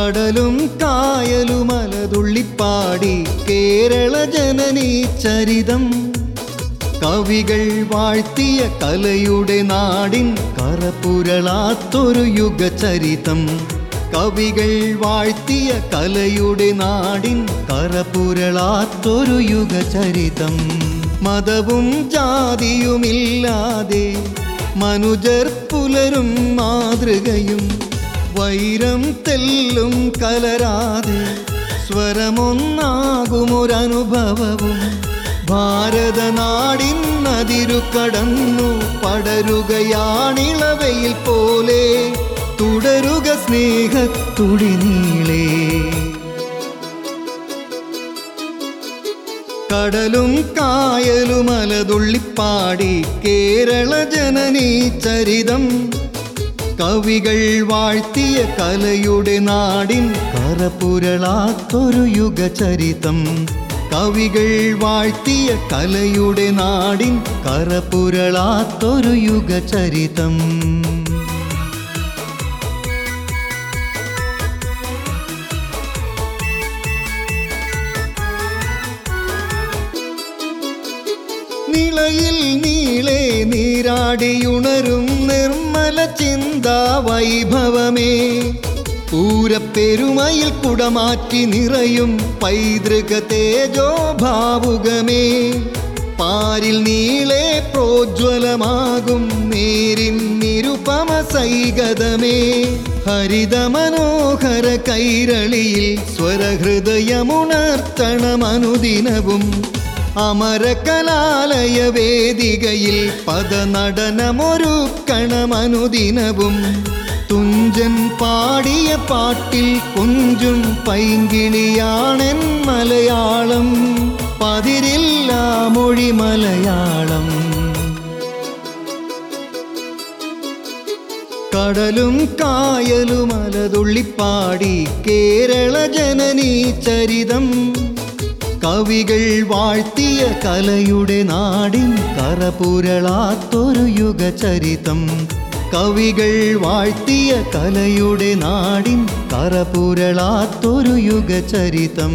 കടലും കായലുമലതുള്ളിപ്പാടി കേരള ജനനീ ചരിതം കവികൾ വാഴ്ത്തിയ കലയുടെ നാടിൻ കറപുരളാത്തൊരു യുഗചരിതം കവികൾ വാഴ്ത്തിയ കലയുടെ നാടിൻ കറപുരളാത്തൊരു യുഗചരിതം മതവും ജാതിയുമില്ലാതെ മനുജർ പുലരും മാതൃകയും വൈരം തെല്ലും കലരാതെ സ്വരമൊന്നാകുമൊരനുഭവവും ഭാരതനാടിൻ നദിരു കടന്നു പടരുകയാണിളവയിൽ പോലെ തുടരുക സ്നേഹത്തുടി നീളേ കടലും കായലുമലതുള്ളിപ്പാടി കേരള ജനനീ ചരിതം കവികൾ വാഴ്ത്തിയ കലയുടെ നാടിൻ കറപുരളാത്തൊരു യുഗചരിതം കവികൾ വാഴ്ത്തിയ കലയുടെ നാടിൻ കറപുരളാത്തൊരു യുഗചരിതം നിളയിൽ നീളെ നീരാടിയുണരും നിർമ്മല ചിന്താ വൈഭവമേ പൂരപ്പെരുമയിൽ കുടമാറ്റി നിറയും പൈതൃക തേജോഭാവുകമേ പാരിൽ നീളെ പ്രോജ്വലമാകും നേരിൻ നിരുപമ സൈകതമേ ഹരിത മനോഹര കൈരളിയിൽ സ്വരഹൃദയമുണർത്തണമനുദിനവും അമരകലാലയ വേദികയിൽ പദനടനമൊരുക്കണമനുദിനവും തുഞ്ചൻ പാടിയ പാട്ടിൽ കുഞ്ചും പൈങ്കിളിയാണെൻ മലയാളം പതിരില്ല മൊഴി മലയാളം കടലും കായലുമലതുള്ളിപ്പാടി കേരള ജനനീ ചരിതം കവികൾ വാഴ്ത്തിയ കലയുടെ നാടിൻ കറപുരളാത്തൊരു യുഗചരിതം കവികൾ വാഴ്ത്തിയ കലയുടെ നാടിൻ കറപുരളാത്തൊരു യുഗചരിതം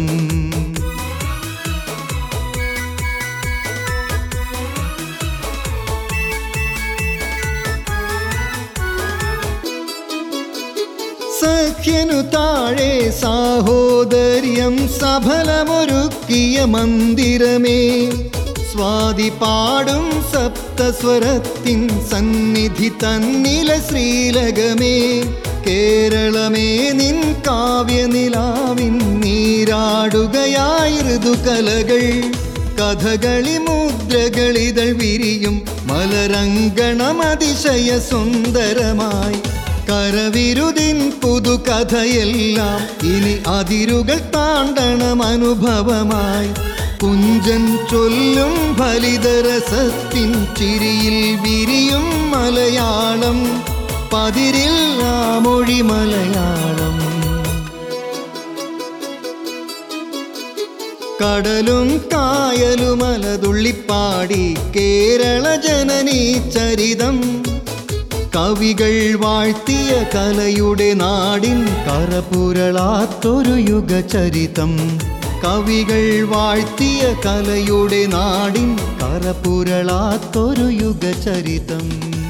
സഖ്യനു താഴെ സാഹോദര്യം സഫലമൊരുക്കിയ മന്ദിരമേ സ്വാതി പാടും സപ്തസ്വരത്തിൻ സന്നിധി തന്നില ശ്രീലകമേ കേരളമേ നിൻ കാവ്യനിലാവിൻ നീരാടുകയായി ഋതുകലകൾ കഥകളി മുദ്രകളിതൾ വിരിയും മലരംഗണമതിശയ സുന്ദരമായി കരവിരുതിൻ പുതുകഥയെല്ലാം ഇനി അതിരുകൾ താണ്ടണം അനുഭവമായി കുഞ്ചൻ ചൊല്ലും ഫലിതരസത്തിൻ ചിരിയിൽ വിരിയും മലയാളം പതിരില്ല മൊഴി മലയാളം കടലും കായലുമലതുള്ളിപ്പാടി കേരള ജനനീ ചരിതം കവികൾ വാഴ്ത്തിയ കലയുടെ നാടിൻ കറപുരളാത്തൊരു യുഗചരിതം കവികൾ വാഴ്ത്തിയ കലയുടെ നാടിൻ കറപുരളാത്തൊരു യുഗചരിതം